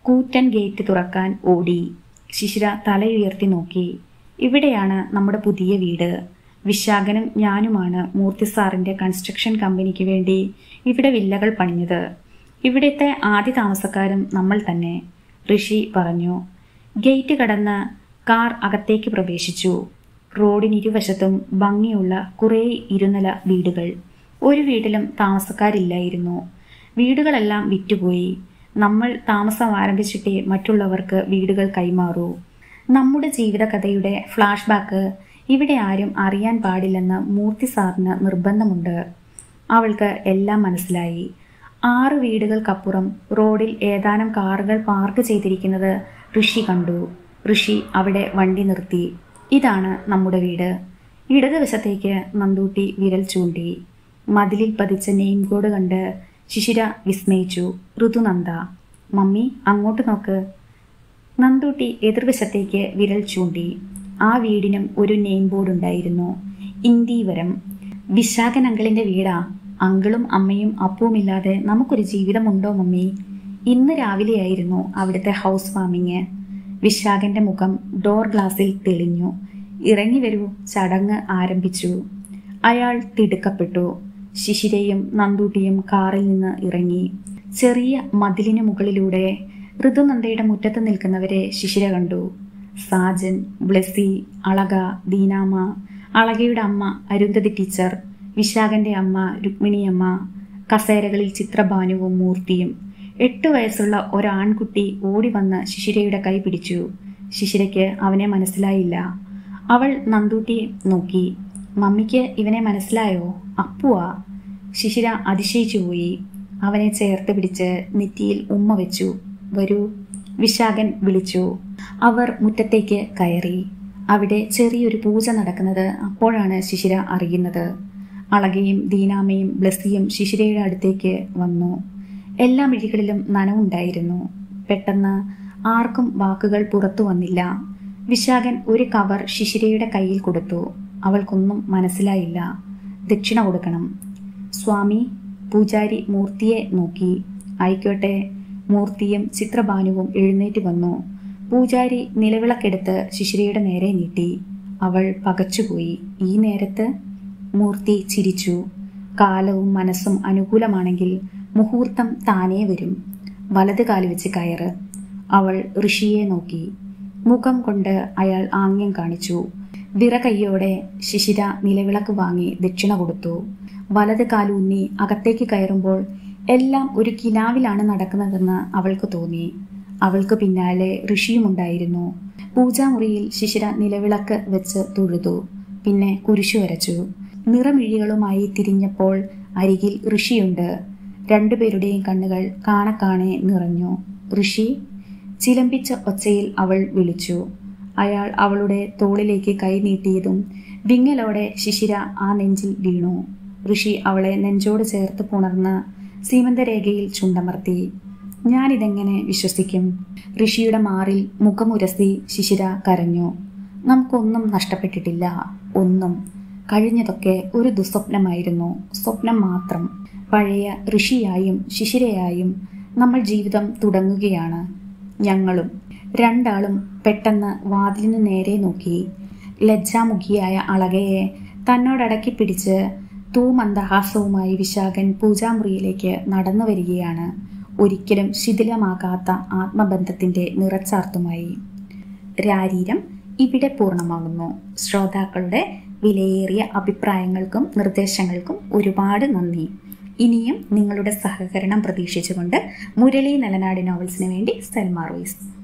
കൂറ്റൻ ഗേറ്റ് തുറക്കാൻ ഓടി ശിശിര തലയുയർത്തി നോക്കി ഇവിടെയാണ് നമ്മുടെ പുതിയ വീട് വിശാഖനും ഞാനുമാണ് മൂർത്തി സാറിൻ്റെ കൺസ്ട്രക്ഷൻ കമ്പനിക്ക് വേണ്ടി ഇവിടെ വില്ലകൾ പണിഞ്ഞത് ഇവിടുത്തെ ആദ്യ താമസക്കാരും നമ്മൾ തന്നെ ഋഷി പറഞ്ഞു ഗേറ്റ് കടന്ന് കാർ അകത്തേക്ക് പ്രവേശിച്ചു റോഡിനിരുവശത്തും ഭംഗിയുള്ള കുറേ ഇരുനില വീടുകൾ ഒരു വീട്ടിലും താമസക്കാരില്ലായിരുന്നു വീടുകളെല്ലാം വിറ്റുപോയി നമ്മൾ താമസം ആരംഭിച്ചിട്ടേ മറ്റുള്ളവർക്ക് വീടുകൾ കൈമാറൂ നമ്മുടെ ജീവിതകഥയുടെ ഫ്ലാഷ് ബാക്ക് ഇവിടെ ആരും അറിയാൻ പാടില്ലെന്ന് മൂർത്തി സാറിന് നിർബന്ധമുണ്ട് അവൾക്ക് എല്ലാം മനസ്സിലായി ആറ് വീടുകൾക്കപ്പുറം റോഡിൽ ഏതാനും കാറുകൾ പാർക്ക് ചെയ്തിരിക്കുന്നത് ഋഷി കണ്ടു ഋഷി അവിടെ വണ്ടി നിർത്തി ഇതാണ് നമ്മുടെ വീട് ഇടതുവശത്തേക്ക് നന്ദൂട്ടി വിരൽ ചൂണ്ടി മതിലിൽ പതിച്ച നെയിം കോഡ് കണ്ട് ശിശിര വിസ്മയിച്ചു ഋതുനന്ദ മമ്മി അങ്ങോട്ട് നോക്ക് നന്ദൂട്ടി എതിർവശത്തേക്ക് വിരൽ ചൂണ്ടി ആ വീടിനും ഒരു നെയിം ബോർഡ് ഉണ്ടായിരുന്നു ഇന്ദീവരം വിശാഖൻ അങ്കിളിന്റെ വീടാ അങ്കിളും അമ്മയും അപ്പവുമില്ലാതെ നമുക്കൊരു ജീവിതമുണ്ടോ മമ്മി ഇന്ന് രാവിലെയായിരുന്നു അവിടുത്തെ ഹൗസ് വാമിങ് വിശാഖന്റെ മുഖം ഡോർ ഗ്ലാസിൽ തെളിഞ്ഞു ഇറങ്ങി വരൂ ചടങ്ങ് ആരംഭിച്ചു അയാൾ തിടുക്കപ്പെട്ടു ശിശിരയും നന്ദൂട്ടിയും കാറിൽ നിന്ന് ഇറങ്ങി ചെറിയ മതിലിന് മുകളിലൂടെ ഋതുനന്ദയുടെ മുറ്റത്ത് നിൽക്കുന്നവരെ ശിശിര കണ്ടു സാജൻ ബ്ലെസി അളക ദീനാമ അളകയുടെ അമ്മ അരുന്ധതി ടീച്ചർ വിശാഖന്റെ അമ്മ രുക്മിണിയമ്മ കസേരകളിൽ ചിത്രഭാനുവും മൂർത്തിയും എട്ട് വയസ്സുള്ള ഒരാൺകുട്ടി ഓടി വന്ന് ശിശിരയുടെ കൈ പിടിച്ചു ശിശിരയ്ക്ക് അവനെ മനസ്സിലായില്ല അവൾ നന്ദൂട്ടിയെ നോക്കി മമ്മിക്ക് ഇവനെ മനസ്സിലായോ അപ്പുവാ ശിശിര അതിശയിച്ചു പോയി അവനെ ചേർത്ത് പിടിച്ച് നെറ്റിയിൽ ഉമ്മ വെച്ചു വരൂ വിശാഖൻ വിളിച്ചു അവർ മുറ്റത്തേക്ക് കയറി അവിടെ ചെറിയൊരു പൂജ നടക്കുന്നത് അപ്പോഴാണ് ശിശിര അറിയുന്നത് അളകയും ദീനാമയും ബ്ലസ്സിയും ശിശിരയുടെ അടുത്തേക്ക് വന്നു എല്ലാ മിഴികളിലും നനവുണ്ടായിരുന്നു പെട്ടെന്ന് ആർക്കും വാക്കുകൾ പുറത്തു വന്നില്ല വിശാഖൻ ഒരു കവർ ശിശിരയുടെ കയ്യിൽ കൊടുത്തു അവൾക്കൊന്നും മനസ്സിലായില്ല ദക്ഷിണ കൊടുക്കണം സ്വാമി പൂജാരി മൂർത്തിയെ നോക്കി ആയിക്കോട്ടെ മൂർത്തിയും ചിത്രഭാനുവും എഴുന്നേറ്റ് വന്നു പൂജാരി നിലവിളക്കെടുത്ത് ശിശിരയുടെ നേരെ നീട്ടി അവൾ പകച്ചുപോയി ഈ നേരത്ത് മൂർത്തി ചിരിച്ചു കാലവും മനസ്സും അനുകൂലമാണെങ്കിൽ മുഹൂർത്തം താനേ വരും വലത് കാല് വെച്ച് കയറ് അവൾ ഋഷിയെ നോക്കി മുഖം കൊണ്ട് അയാൾ ആംഗ്യം കാണിച്ചു വിറകയ്യോടെ ശിശിര നിലവിളക്ക് വാങ്ങി ദക്ഷിണ കൊടുത്തു വലത് കാലൂന്നി അകത്തേക്ക് കയറുമ്പോൾ എല്ലാം ഒരു കിനാവിലാണ് നടക്കുന്നതെന്ന് അവൾക്ക് തോന്നി അവൾക്ക് പിന്നാലെ ഋഷിയുമുണ്ടായിരുന്നു പൂജാമുറിയിൽ ശിശിര നിലവിളക്ക് വെച്ച് തൊഴുതു പിന്നെ കുരിശു വരച്ചു നിറമിഴികളുമായി തിരിഞ്ഞപ്പോൾ അരികിൽ ഋഷിയുണ്ട് രണ്ടുപേരുടെയും കണ്ണുകൾ കാണക്കാണെ നിറഞ്ഞു ഋഷി ചിലമ്പിച്ച ഒച്ചയിൽ അവൾ വിളിച്ചു അയാൾ അവളുടെ തോളിലേക്ക് കൈ നീട്ടിയതും വിങ്ങലോടെ ശിശിര ആ നെഞ്ചിൽ വീണു ഋഷി അവളെ നെഞ്ചോട് ചേർത്ത് പുണർന്ന് സീമന്തരേഖയിൽ ചുണ്ടമർത്തി ഞാനിതെങ്ങനെ വിശ്വസിക്കും ഋഷിയുടെ മാറിൽ മുഖമുരസി ശിശിര കരഞ്ഞു നമുക്കൊന്നും നഷ്ടപ്പെട്ടിട്ടില്ല ഒന്നും കഴിഞ്ഞതൊക്കെ ഒരു ദുസ്വപ്നമായിരുന്നു സ്വപ്നം മാത്രം പഴയ ഋഷിയായും ശിശിരയായും നമ്മൾ ജീവിതം തുടങ്ങുകയാണ് ഞങ്ങളും രണ്ടാളും പെട്ടെന്ന് വാതിലിനു നേരെ നോക്കി ലജ്ജാമുഖിയായ അളകയെ തന്നോടടക്കി പിടിച്ച് തൂമന്ദഹാസവുമായി വിശാഖൻ പൂജാമുറിയിലേക്ക് നടന്നു വരികയാണ് ഒരിക്കലും ശിഥിലമാകാത്ത ആത്മബന്ധത്തിന്റെ നിറച്ചാർത്തുമായി രാരീരം ഇവിടെ പൂർണ്ണമാകുന്നു ശ്രോതാക്കളുടെ വിലയേറിയ അഭിപ്രായങ്ങൾക്കും നിർദ്ദേശങ്ങൾക്കും ഒരുപാട് നന്ദി ഇനിയും നിങ്ങളുടെ സഹകരണം പ്രതീക്ഷിച്ചുകൊണ്ട് മുരളി നലനാട് നോവൽസിന് വേണ്ടി സൽമാ റോയ്സ്